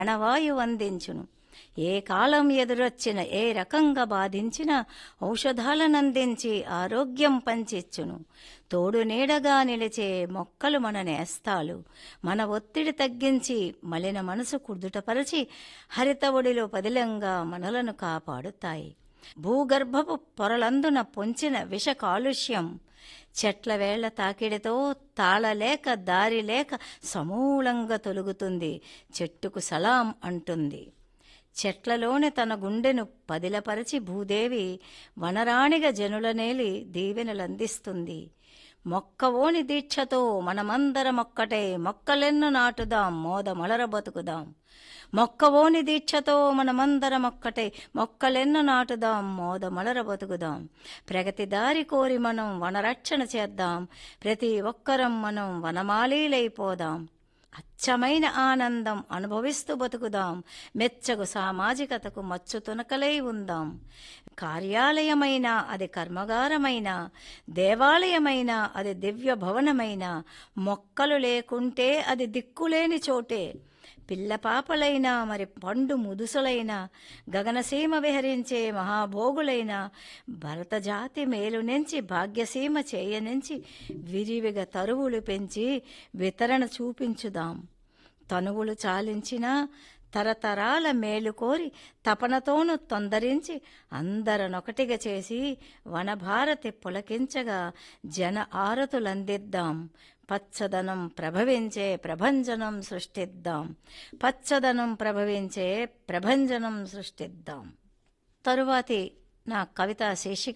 ప్రాణవాయువందించును ఏ కాలం ఎదురొచ్చిన ఏ రకంగా బాధించిన ఔషధాలనందించి ఆరోగ్యం పంచిచ్చును తోడు నీడగా నిలిచే మొక్కలు మన నేస్తాలు మన ఒత్తిడి తగ్గించి మలిన మనసు కుదుటపరచి హరిత ఒడిలో పదిలంగా మనలను కాపాడుతాయి భూగర్భపు పొరలందున పొంచిన విష కాలుష్యం చెట్ల వేళ్ల తాకిడితో తాళలేక దారి లేక సమూలంగా తొలుగుతుంది చెట్టుకు సలాం అంటుంది చెట్లలోని తన గుండెను పదిలపరచి భూదేవి వనరాణిగా జనులనేలి దీవెనలందిస్తుంది మొక్కవోని దీక్షతో మనమందరమొక్కటే మొక్కలెన్ను నాటుదాం మోదమొలర బతుకుదాం మొక్కవోని దీక్షతో మనమందరమొక్కటే మొక్కలెన్ను నాటుదాం మోదమొలర బతుకుదాం ప్రగతి దారి కోరి మనం వనరక్షణ చేద్దాం ప్రతి ఒక్కరం మనం వనమాలీలైపోదాం అచ్చమైన ఆనందం అనుభవిస్తూ బతుకుదాం మెచ్చగు సామాజికతకు మచ్చు తునకలై ఉందాం కార్యాలయమైన అది కర్మగారమైన దేవాలయమైన అది దివ్య భవనమైన మొక్కలు లేకుంటే అది దిక్కులేని చోటే పిల్ల పాపలైన మరి పండు ముదుసలైన గగనసీమ విహరించే మహాభోగులైన భరతజాతి మేలునెంచి భాగ్యసీమ చేయనెంచి విరివిగా తరువులు పెంచి వితరణ చూపించుదాం తనువులు చాలించిన తరతరాల మేలు కోరి తపనతోను తొందరించి అందరనొకటిగా చేసి వనభారతి పులకించగా జన ఆరతులందిద్దాం పచ్చదనం ప్రభవించే ప్రభంజనం సృష్టిద్దాం పచ్చదనం ప్రభవించే ప్రభంజనం సృష్టిద్దాం తరువాతి నా కవితా శీర్షిక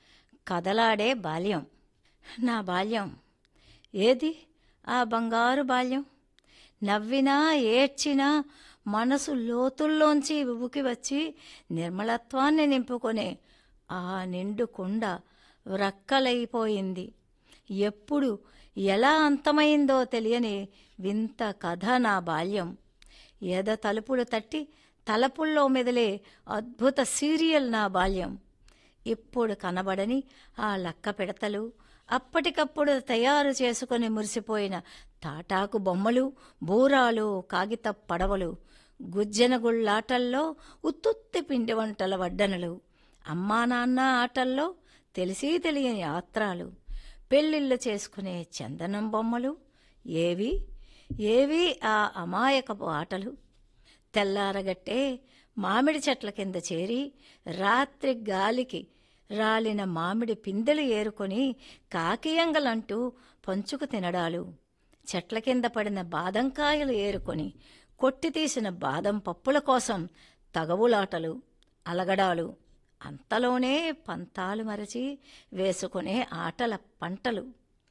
కదలాడే బాల్యం నా బాల్యం ఏది ఆ బంగారు బాల్యం నవ్వినా ఏడ్చినా మనసు లోతుల్లోంచి ఉబుకి వచ్చి నిర్మలత్వాన్ని నింపుకొనే ఆ నిండు కుండ వ్రక్కలైపోయింది ఎప్పుడు ఎలా అంతమైందో తెలియని వింత కథ నా బాల్యం ఎద తలుపులు తట్టి తలపుల్లో మెదిలే అద్భుత సీరియల్ నా బాల్యం ఇప్పుడు కనబడని ఆ లక్క పిడతలు అప్పటికప్పుడు తయారు చేసుకుని మురిసిపోయిన తాటాకు బొమ్మలు బూరాలు కాగిత పడవలు గుజ్జన గుళ్ళాటల్లో ఉత్తుత్తి పిండి వంటల వడ్డనలు అమ్మా నాన్న ఆటల్లో తెలిసి తెలియని ఆత్రాలు పెళ్ళిళ్ళు చేసుకునే చందనం బొమ్మలు ఏవి ఏవి ఆ అమాయకపు ఆటలు తెల్లారగట్టే మామిడి చెట్ల కింద చేరి రాత్రి గాలికి రాలిన మామిడి పిందెలు ఏరుకొని కాకియంగలంటూ పంచుకు తినడాలు చెట్ల కింద పడిన బాదంకాయలు ఏరుకొని కొట్టి తీసిన బాదం పప్పుల కోసం తగవులాటలు అలగడాలు అంతలోనే పంతాలు మరచి వేసుకునే ఆటల పంటలు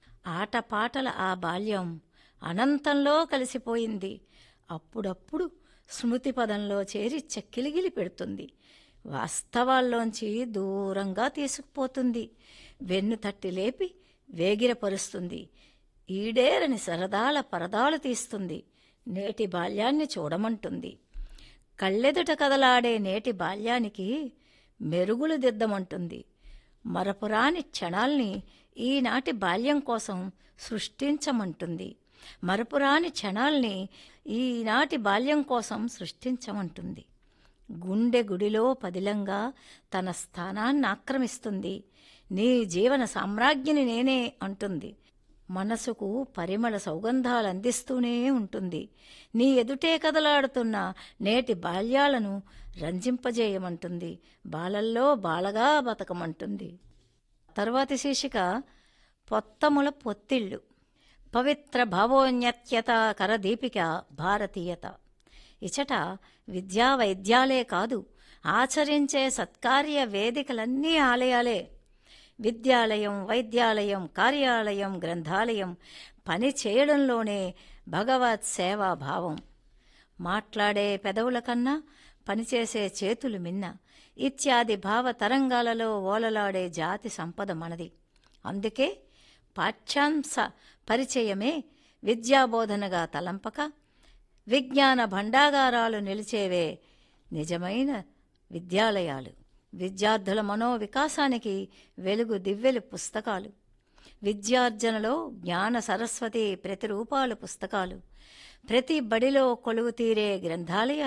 ఆటపాటల ఆ బాల్యం అనంతంలో కలిసిపోయింది అప్పుడప్పుడు స్మృతి పదంలో చేరి చెక్కిలిగిలి పెడుతుంది వాస్తవాల్లోంచి దూరంగా తీసుకుపోతుంది వెన్ను తట్టి లేపి వేగిరపరుస్తుంది ఈడేరని సరదాల పరదాలు తీస్తుంది నేటి బాల్యాన్ని చూడమంటుంది కళ్ళెదుట కదలాడే నేటి బాల్యానికి మెరుగులు దిద్దమంటుంది మరపురాని క్షణాల్ని ఈనాటి బాల్యం కోసం సృష్టించమంటుంది మరపురాని క్షణాల్ని ఈనాటి బాల్యం కోసం సృష్టించమంటుంది గుండె గుడిలో పదిలంగా తన స్థానాన్ని ఆక్రమిస్తుంది నీ జీవన సామ్రాజ్ఞిని నేనే అంటుంది మనసుకు పరిమళ సౌగంధాలు అందిస్తూనే ఉంటుంది నీ ఎదుటే కదలాడుతున్న నేటి బాల్యాలను రంజింపజేయమంటుంది బాలల్లో బాలగా బతకమంటుంది తరువాతి శీర్షిక పొత్తముల పొత్తిళ్ళు పవిత్ర భావోన్నత్యత కరదీపిక భారతీయత ఇచట విద్యా వైద్యాలే కాదు ఆచరించే సత్కార్య వేదికలన్నీ ఆలయాలే విద్యాలయం వైద్యాలయం కార్యాలయం గ్రంథాలయం పని చేయడంలోనే భగవత్ సేవాభావం మాట్లాడే పెదవుల కన్నా పనిచేసే చేతులు మిన్న ఇత్యాది భావ తరంగాలలో ఓలలాడే జాతి సంపద మనది అందుకే పాఠ్యాంశ పరిచయమే విద్యాబోధనగా తలంపక విజ్ఞాన భండాగారాలు నిలిచేవే నిజమైన విద్యాలయాలు విద్యార్థుల మనోవికాసానికి వెలుగు దివ్వెలు పుస్తకాలు విద్యార్జనలో జ్ఞాన సరస్వతి ప్రతిరూపాలు పుస్తకాలు ప్రతి బడిలో కొలువు తీరే గ్రంథాలయ